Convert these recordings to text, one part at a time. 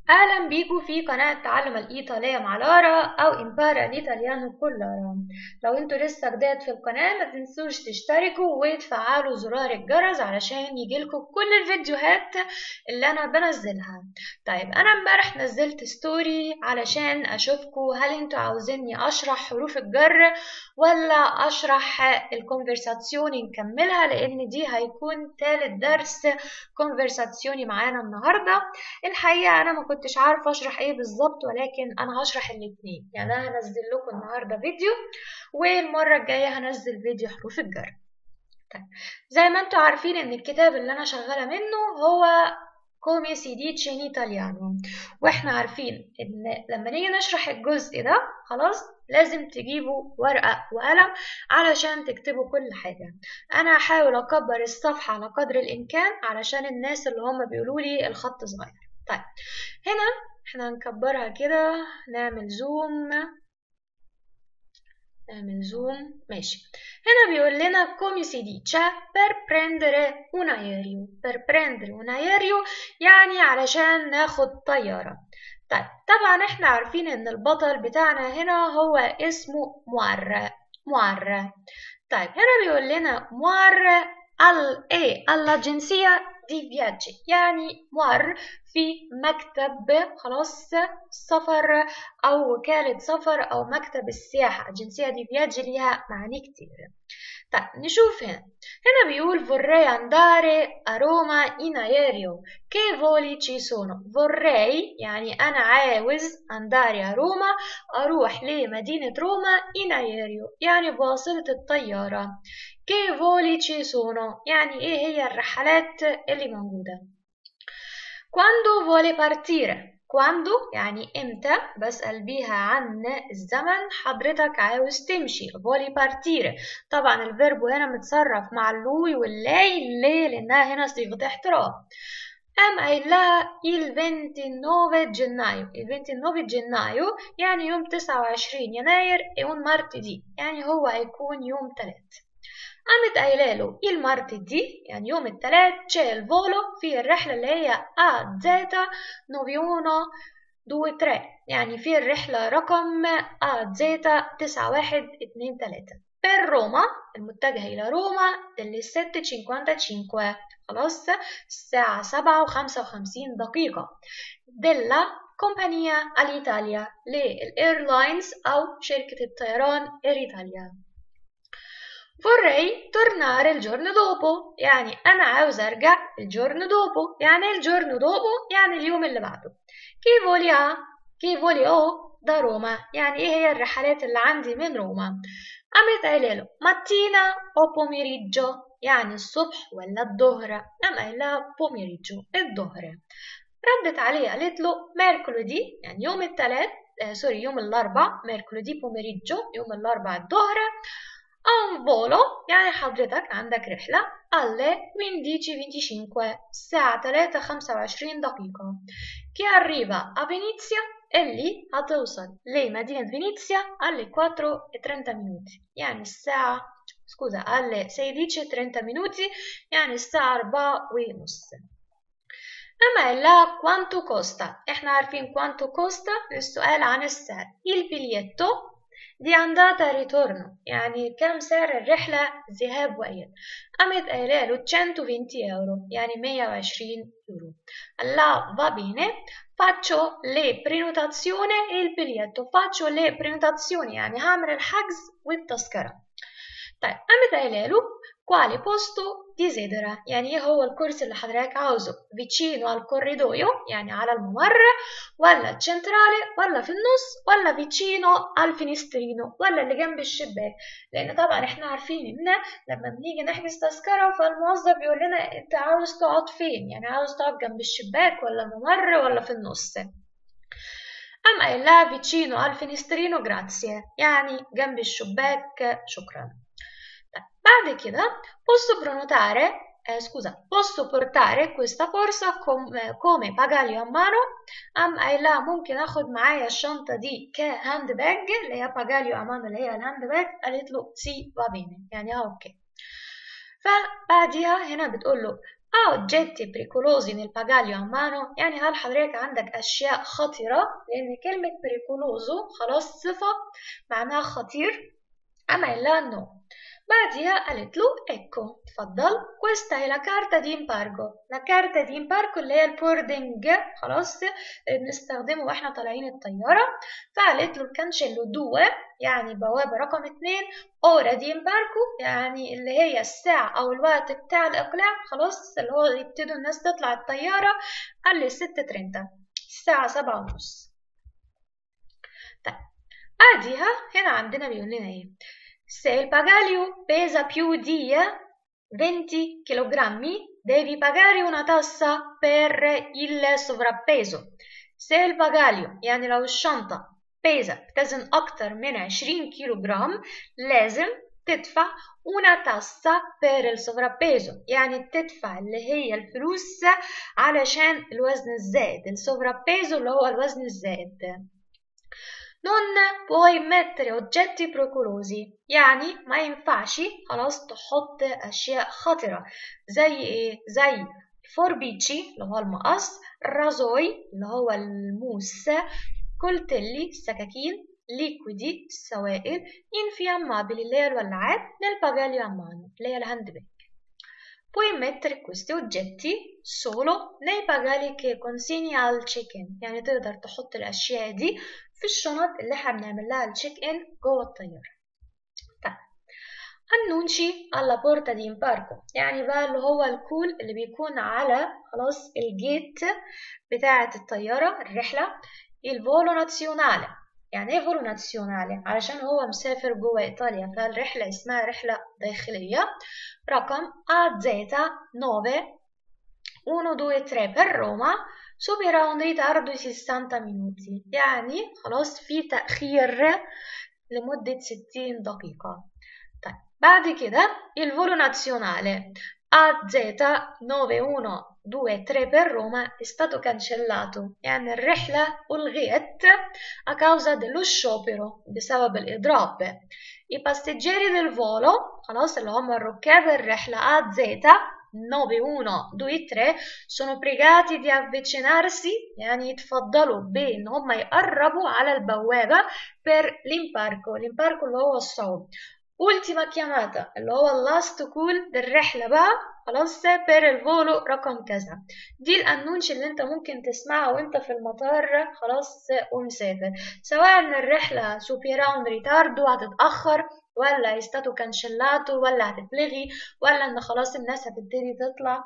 أهلا بيكم في قناة تعلم الإيطالية مع لارا أو إمبارا الإيطاليانو كل لارا لو انتوا لسه جداد في القناة ما تنسوش تشتركوا وتفعلوا زرار الجرس علشان يجيلكوا كل الفيديوهات اللي أنا بنزلها طيب أنا امبارح نزلت ستوري علشان أشوفكوا هل انتوا عاوزيني أشرح حروف الجر ولا أشرح الكونفرساتيوني نكملها لأن دي هيكون تالت درس كونفرساتيوني معانا النهاردة الحقيقة أنا ما كنتش عارفة أشرح إيه بالظبط ولكن أنا هشرح الاتنين يعني أنا هنزل لكم النهاردة فيديو والمرة الجاية هنزل فيديو حروف الجر طيب زي ما انتوا عارفين ان الكتاب اللي انا شغالة منه هو كومي سي دي تشين ايطاليانو واحنا عارفين ان لما نيجي نشرح الجزء ده خلاص لازم تجيبوا ورقة وقلم علشان تكتبوا كل حاجة أنا هحاول أكبر الصفحة على قدر الإمكان علشان الناس اللي هم بيقولوا لي الخط صغير طيب هنا احنا هنكبرها كده نعمل زوم نعمل زوم ماشي هنا بيقول لنا come si dice per prendere un aereo per prendere un aereo يعني علشان ناخد طيارة طيب طبعا احنا عارفين ان البطل بتاعنا هنا هو اسمه معرة معرة طيب هنا بيقول لنا معرة ال ايه الأجنسية دي فياجي يعني مر في مكتب خلاص سفر أو وكالة سفر أو مكتب السياحة الجنسية دي فياجي ليها معاني كتير طيب نشوف هنا هنا بيقول vorrei andare a Roma in aereo che voli ci sono vorrei يعني أنا عاوز andare a Roma أروح لمدينة روما in aereo يعني بواسطة الطيارة che voli ci sono يعني إيه هي الرحلات اللي موجودة quando vuole partire quando يعني امتى بسأل بيها عن الزمن حضرتك عاوز تمشي vuole partire طبعا الفيرب هنا متصرف مع اللوي واللاي ليه لأنها هنا صيغة احترام قام قايل لها il 29 gennaio il 29 gennaio يعني يوم 29 يناير يوم martedì يعني هو هيكون يوم تلات قامت قايله له المارتدي يعني يوم الثلاث c'è il volo في الرحلة اللي هي A Z 9123 يعني في الرحلة رقم A Z 9123 per روما المتجهة إلى روما اللي 7.55 خلاص الساعة 7 و55 دقيقة della compagnia all'Italia للإيرلاينز أو شركة الطيران إير إيطاليا vorrei tornare il giorno dopo يعني أنا عاوز أرجع الجورن دوبو يعني الجورن دوبو يعني اليوم اللي بعده كي فولي ا كي فولي او da روما يعني إيه هي الرحلات اللي عندي من روما قامت قايله له ماتينا أو بوميريجو يعني الصبح ولا الظهر قام قايلها بوميريجو الظهر ردت عليه قالت له ميركولودي يعني يوم الثلاث آه سوري يوم الأربع ميركولودي بوميريجو يوم الأربع الظهر un volo يعني حضرتك عندك رحلة alle 15.25 الساعة 3:25 دقيقة che arriva a Venezia اللي هتوصل لمدينة فينيسيا alle 4:30 minuti يعني الساعة سكوزا alle 16:30 minuti يعني الساعة 4 ونص أما إلا quanto costa إحنا عارفين quanto costa السؤال عن السعر il biglietto دي andata ritorno يعني كم سعر الرحلة ذهاب وإياب قامت قايلة له 120 يورو يعني 120 يورو لا va bene faccio le prenotazione e il biglietto faccio le prenotazioni يعني هعمل الحجز والتذكرة طيب قامت قايلة له quale posto desidera يعني ايه هو الكرسي اللي حضرتك عاوزه vicino al corridoio يعني على الممر ولا centrale ولا في النص ولا vicino al finestrino ولا اللي جنب الشباك لان طبعا احنا عارفين ان لما بنيجي نحجز تذكره فالموظف بيقول لنا انت عاوز تقعد فين يعني عاوز تقعد جنب الشباك ولا الممر ولا في النص أم قايل لها vicino al finestrino grazie يعني جنب الشباك شكرا بعد كده posso prenotare eh, scusa posso portare questa borsa com, come bagaglio a mano أم قايلة ممكن اخد معايا الشنطة دي كهاند باج اللي هي bagaglio a mano اللي هي الهاند باج قالت له سي va bene يعني اه اوكي فبعديها هنا بتقول له ha oggetti pericolosi nel bagaglio a mano يعني هل حضرتك عندك أشياء خطرة لأن كلمة pericoloso خلاص صفة معناها خطير أما إلا no بعدها قالت له ecco تفضل questa è la carta di imbargo la carta di imbargo اللي هي البوردنج خلاص بنستخدمه واحنا طالعين الطيارة فقالت له الكانشيلو دو يعني بوابة رقم اتنين اورا دي امباركو يعني اللي هي الساعة او الوقت بتاع الاقلاع خلاص اللي هو يبتدوا الناس تطلع الطيارة قال لي ستة ترينتا الساعة سبعة ونص طيب بعديها هنا عندنا بيقول لنا ايه Se il bagaglio pesa più di 20 kg, devi pagare una tassa per il sovrappeso. Se il bagaglio يعني لو الشنطة pesa بتزن أكتر من 20 كيلوغرام لازم تدفع una tassa per il sovrappeso يعني تدفع اللي هي الفلوس علشان الوزن الزائد السوفرابيزو اللي هو الوزن الزائد non puoi mettere oggetti pericolosi يعني ما ينفعش خلاص تحط أشياء خطرة زي إيه؟ زي فوربيتشي اللي هو المقص رازوي اللي هو الموس كولتلي السكاكين ليكويدي السوائل infiammabili اللي هي الولاعات للباجاليو a mano اللي هي الهاند باج puoi mettere questi oggetti solo nei bagagli che consegni al check-in يعني تقدر تحط الأشياء دي في الشنط اللي احنا بنعمل لها التشيك ان جوه الطيارة طيب annunci alla porta di imbarco يعني بقى اللي هو الكول اللي بيكون على خلاص الجيت بتاعة الطيارة الرحلة الفولو نازيونالي يعني ايه فولو نازيونالي علشان هو مسافر جوه ايطاليا فالرحلة اسمها رحلة داخلية رقم AZ 9 1 2 3 per Roma supera un ritardo di 60 minuti يعني خلاص في تأخير لمدة 60 دقيقة طيب بعد كده il volo nazionale AZ9123 per Roma è stato cancellato يعني الرحلة ألغيت a causa dello sciopero بسبب الإضراب i passeggeri del volo خلاص اللي هم الركاب الرحلة AZ 9123 sono pregati di avvicinarsi يعني يتفضلوا بإن هم يقربوا على البوابة per l'imbarco l'imbarco اللي هو الصعود ultima chiamata اللي هو last call للرحلة بقى خلاص per il volo رقم كذا دي الأنونش اللي انت ممكن تسمعها وانت في المطار خلاص ومسافر سواء ان الرحلة supera un ritardo هتتأخر ولا يستاتو كانشلاتو ولا هتتلغي ولا ان خلاص الناس هتبتدي تطلع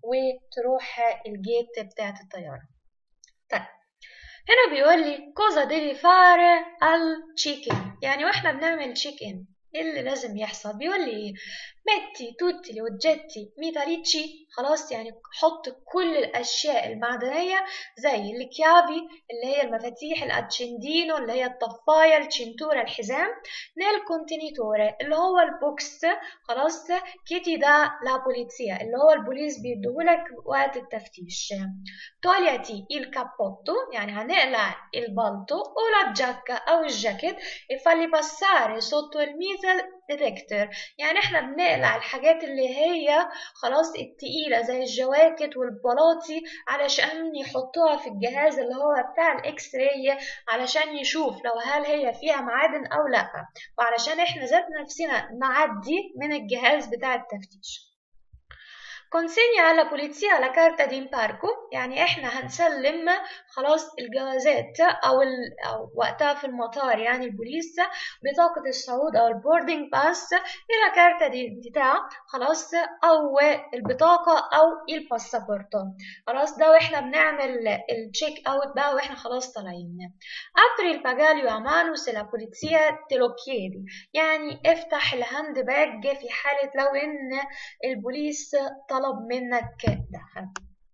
وتروح الجيت بتاعت الطيارة طيب هنا بيقول لي كوزا ديفي فاري al check-in يعني واحنا بنعمل تشيك ان ايه اللي لازم يحصل بيقول لي ايه metti tutti gli oggetti metallici خلاص يعني حط كل الاشياء المعدنيه زي الكيافي اللي هي المفاتيح الاتشندينو اللي هي الطفايه الشنتوره الحزام nel contenitore اللي هو البوكس خلاص كيتي دا لا بوليزيا اللي هو البوليس بيديهولك وقت التفتيش togliati il cappotto يعني هنقلع البلطو o la giacca او الجاكيت e falli passare sotto il metal detector يعني احنا بنقلع الحاجات اللي هي خلاص التقيلة زي الجواكت والبلاطي علشان يحطوها في الجهاز اللي هو بتاع الاكس راي علشان يشوف لو هل هي فيها معادن او لا وعلشان احنا ذات نفسنا نعدي من الجهاز بتاع التفتيش consegna alla polizia la carta di imbarco يعني احنا هنسلم خلاص الجوازات او, أو وقتها في المطار يعني البوليس بطاقة الصعود او البوردنج باس الى كارتا دي ديتا خلاص او البطاقة او الباسابورتو خلاص ده واحنا بنعمل التشيك اوت بقى واحنا خلاص طالعين apri il bagaglio a mano se la polizia te lo chiede يعني افتح الهاند باج في حالة لو ان البوليس طلب طلب منك ده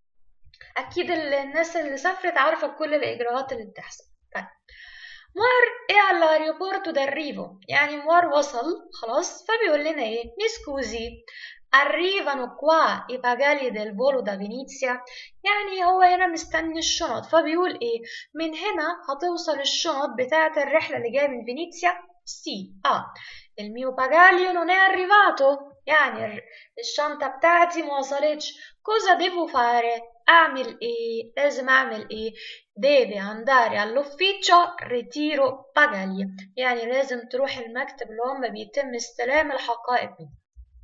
أكيد الناس اللي سافرت عارفة كل الإجراءات اللي بتحصل طيب موار ايه على الاريوبورتو d'arrivo يعني موار وصل خلاص فبيقول لنا ايه مسكوزي arrivano qua i bagagli del volo da Venezia يعني هو هنا مستني الشنط فبيقول ايه من هنا هتوصل الشنط بتاعة الرحلة اللي جاية من فينيسيا سي اه il mio bagaglio non è arrivato يعني الشنطة بتاعتي ما وصلتش cosa devo fare أعمل إيه لازم أعمل إيه deve andare all'ufficio ritiro bagagli يعني لازم تروح المكتب اللي هم بيتم استلام الحقائب منه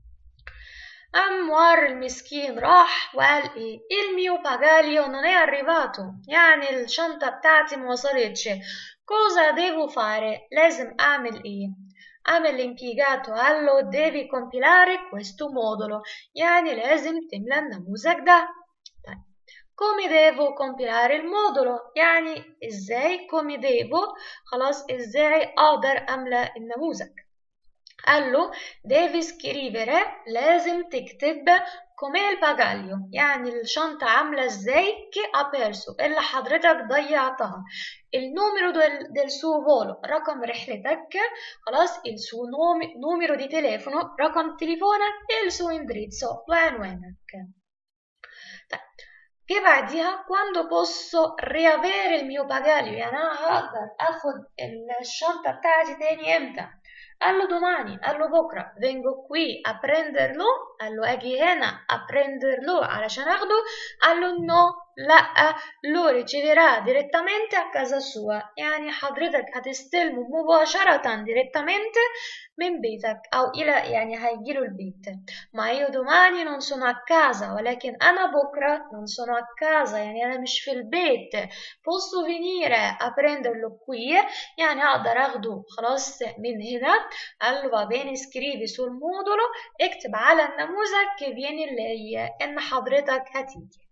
أموار المسكين راح وقال إيه il mio bagaglio non è arrivato يعني الشنطة بتاعتي موصلتش cosa devo fare لازم أعمل إيه أعمل l'impiegato قال له devi compilare questo modulo يعني لازم تملى النموذج ده طيب come devo compilare il modulo يعني إزاي come devo خلاص إزاي أقدر أملى النموذج قال له devi scrivere لازم تكتب come il bagaglio يعني الشنطة عاملة ازاي che ha perso اللي حضرتك ضيعتها النوميرو del, del suo volo رقم رحلتك خلاص il suo nome, numero di telefono رقم تليفونك il suo indirizzo وعنوانك طيب che بعديها quando posso riavere il mio bagaglio يعني أنا هقدر أخد الشنطة بتاعتي تاني إمتى قال له domani قال له بكرة vengo qui a prenderlo قال له أجي هنا a prenderlo علشان أخده قال له no لا lo riceverà direttamente a casa sua يعني حضرتك هتستلمه مباشرة direttamente من بيتك أو إلى يعني هيجيله البيت ما io domani non sono a casa ولكن أنا بكرة non sono a casa يعني أنا مش في البيت posso venire a prenderlo qui يعني أقدر أخده خلاص من هنا قال له va bene scrivi sul modulo اكتب على النموذج che viene lei إن حضرتك هتيجي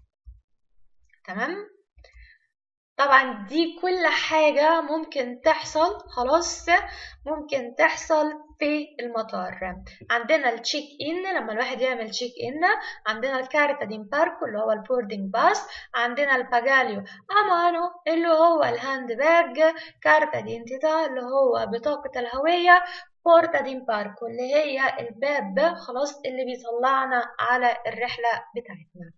تمام طبعا دي كل حاجة ممكن تحصل خلاص ممكن تحصل في المطار عندنا التشيك ان لما الواحد يعمل تشيك ان عندنا الكارتا دي باركو اللي هو البوردنج باس عندنا الباجاليو امانو اللي هو الهاند باج كارتا دي انتيتا اللي هو بطاقة الهوية بورتا دي باركو اللي هي الباب خلاص اللي بيطلعنا على الرحلة بتاعتنا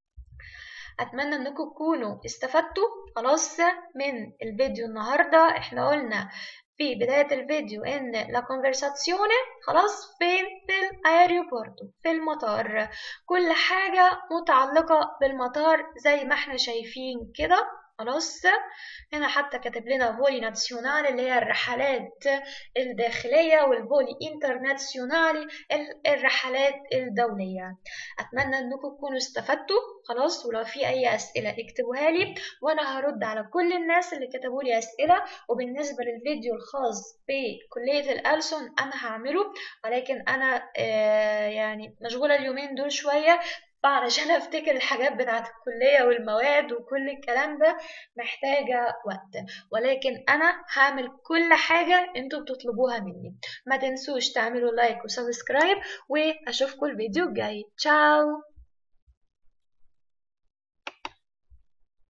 اتمنى انكم تكونوا استفدتوا خلاص من الفيديو النهارده احنا قلنا في بداية الفيديو ان لا conversazione خلاص فين في الايروبورتو في المطار كل حاجة متعلقة بالمطار زي ما احنا شايفين كده خلاص هنا حتى كاتب لنا فولي ناسيونال اللي هي الرحلات الداخلية والفولي انترناسيونالي الرحلات الدولية أتمنى أنكم تكونوا استفدتوا خلاص ولو في أي أسئلة اكتبوها لي وأنا هرد على كل الناس اللي كتبوا لي أسئلة وبالنسبة للفيديو الخاص بكلية الألسن أنا هعمله ولكن أنا آه يعني مشغولة اليومين دول شوية علشان افتكر الحاجات بتاعت الكلية والمواد وكل الكلام ده محتاجة وقت ولكن انا هعمل كل حاجة انتوا بتطلبوها مني ما تنسوش تعملوا لايك وسبسكرايب واشوفكم الفيديو الجاي تشاو